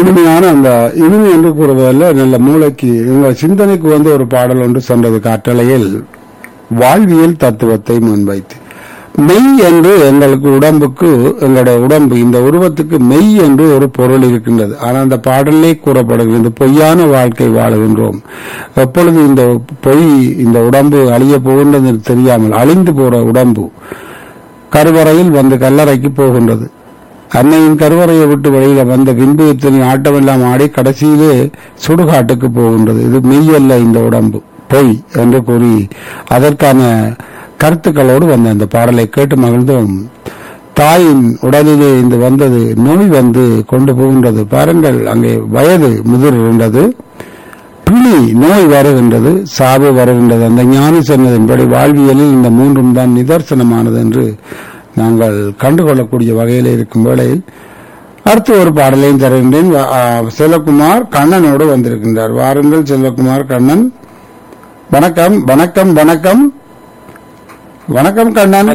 இனிமையான அந்த இனிமை என்று கூறுவதில் நல்ல மூளைக்கு எங்கள் சிந்தனைக்கு வந்து ஒரு பாடல் ஒன்று சொன்னது காற்றலையில் வாழ்வியல் தத்துவத்தை முன்வைத்து மெய் என்று எங்களுக்கு உடம்புக்கு எங்களுடைய உடம்பு இந்த உருவத்துக்கு மெய் என்று ஒரு பொருள் இருக்கின்றது ஆனால் அந்த பாடலே கூறப்படுகிறது பொய்யான வாழ்க்கை வாழுகின்றோம் எப்பொழுது இந்த பொய் இந்த உடம்பு அழிய போகின்றது என்று தெரியாமல் அழிந்து போற உடம்பு கருவறையில் வந்து கல்லறைக்கு போகின்றது அன்னையின் கருவறையை விட்டு வெளியில வந்த பின்பு இத்தனை ஆட்டமெல்லாம் ஆடி கடைசியிலே சுடுகாட்டுக்கு போகின்றது இது மெய்யல்ல இந்த உடம்பு பொய் என்று கூறி அதற்கான கருத்துக்களோடு வந்த அந்த பாடலை கேட்டு மகிழ்ந்தோம் தாயின் உடலிலே இந்த வந்தது நோய் வந்து கொண்டு போகின்றது பாருங்கள் அங்கே வயது முதிர்கின்றது பிணி நோய் வருகின்றது சாவு வருகின்றது அந்த ஞானி சொன்னதின்படி வாழ்வியலில் இந்த மூன்றும் தான் நிதர்சனமானது என்று நாங்கள் கண்டுகொள்ளக்கூடிய வகையில் இருக்கும் வேளையில் அடுத்து ஒரு பாடலையும் தருகின்றேன் வா- ஆ, செல்வகுமார் கண்ணனோடு வந்திருக்கின்றார் வாருங்கள் செல்வகுமார் கண்ணன் வணக்கம் வணக்கம் வணக்கம் வணக்கம் கண்ணன்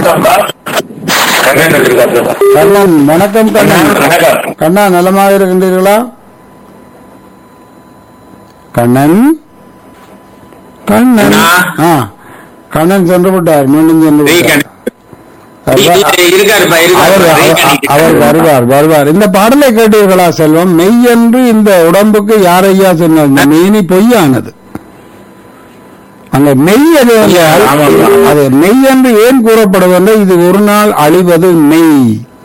கண்ணன் வணக்கம் கண்ணன் கண்ணா நலமாக இருக்கின்றீர்களா கண்ணன் கண்ணன் ஆ கண்ணன் சென்று விட்டார் மீண்டும் சென்று விட்டார் இருக்காருப்பா அவர் இருக்காரு அவர் வருவார் வருவார் இந்த பாடலை கேட்டீர்களா செல்வம் மெய் என்று இந்த உடம்புக்கு யாரையா சொன்னார் இந்த மெய்னி பொய்யானது அங்க மெய் எது என்றால் ஆமாம். அது மெய் என்று ஏன் கூறப்படுவதில்லை இது ஒரு நாள் அழிவது மெய்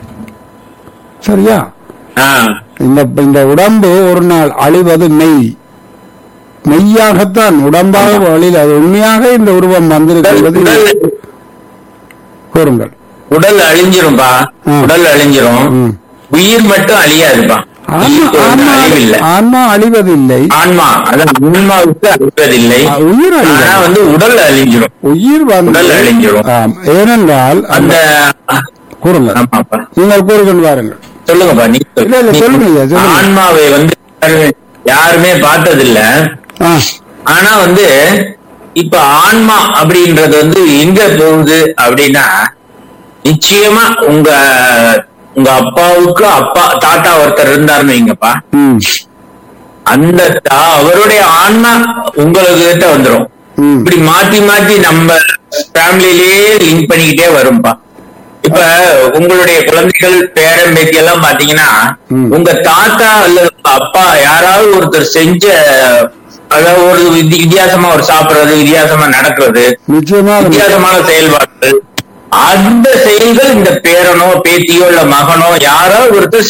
சரியா இந்த இந்த உடம்பு ஒரு நாள் அழிவது மெய் மெய்யாகத்தான் உடம்பாக வழியில் அது உண்மையாக இந்த உருவம் வந்திருக்கிறது உடல் கூறுங்கள் உடல் அழிஞ்சிரும்பா ம். உடல் அழிஞ்சிரும் ம். உயிர் மட்டும் அழியாதுப்பா ஆன்மா உயிருக்கு வந்து ஆன்மா- அழிவில்லை ஆன்மா அழிவதில்லை ஆன்மா அதான் ஆன்மாவுக்கு அழிவதில்லை ஆ, உயிர் ஆனா அழிவது வந்து உடல் அழிஞ்சிரும் உயிர் வந்து உடல் அழிஞ்சிரும். ஆம், ஏனென்றால் அந்த கூறுங்கள் ஆமாப்பா நீங்கள் கூறுகள் வாருங்கள் சொல்லுங்கப்பா நீ இல்ல, இல்ல, சொல்லுங்க ஐயா, சொல்லுங்க. ஆன்மாவை வந்து யாருமே பார்த்ததில்ல ஆ, ஆனா வந்து இப்ப ஆன்மா அப்படின்றது வந்து எங்க போகுது அப்படின்னா நிச்சயமா உங்க உங்க அப்பாவுக்கு அப்பா தாத்தா ஒருத்தர் இருந்தாருன்னு வைங்கப்பா ம், அந்த தா- அவருடைய ஆன்மா உங்களுக்கு கிட்ட வந்துரும் ம். இப்படி மாத்தி மாத்தி நம்ம ஃபேமிலிலேயே லிங்க் பண்ணிக்கிட்டே வரும்பா இப்ப உங்களுடைய குழந்தைகள் பேரன் பேத்தி எல்லாம் பாத்தீங்கன்னா ம். உங்க தாத்தா அல்லது உங்க அப்பா யாராவது ஒருத்தர் செஞ்ச அதாவது ஒரு வித்தி- வித்தியாசமா ஒரு சாப்பிடுறது வித்தியாசமா நடக்கிறது நிச்சயமாக வித்தியாசமான செயல்பாடுகள் அந்த செயல்கள் இந்த பேரனோ பேத்தியோ இல்ல மகனோ யாரோ ஒருத்தர்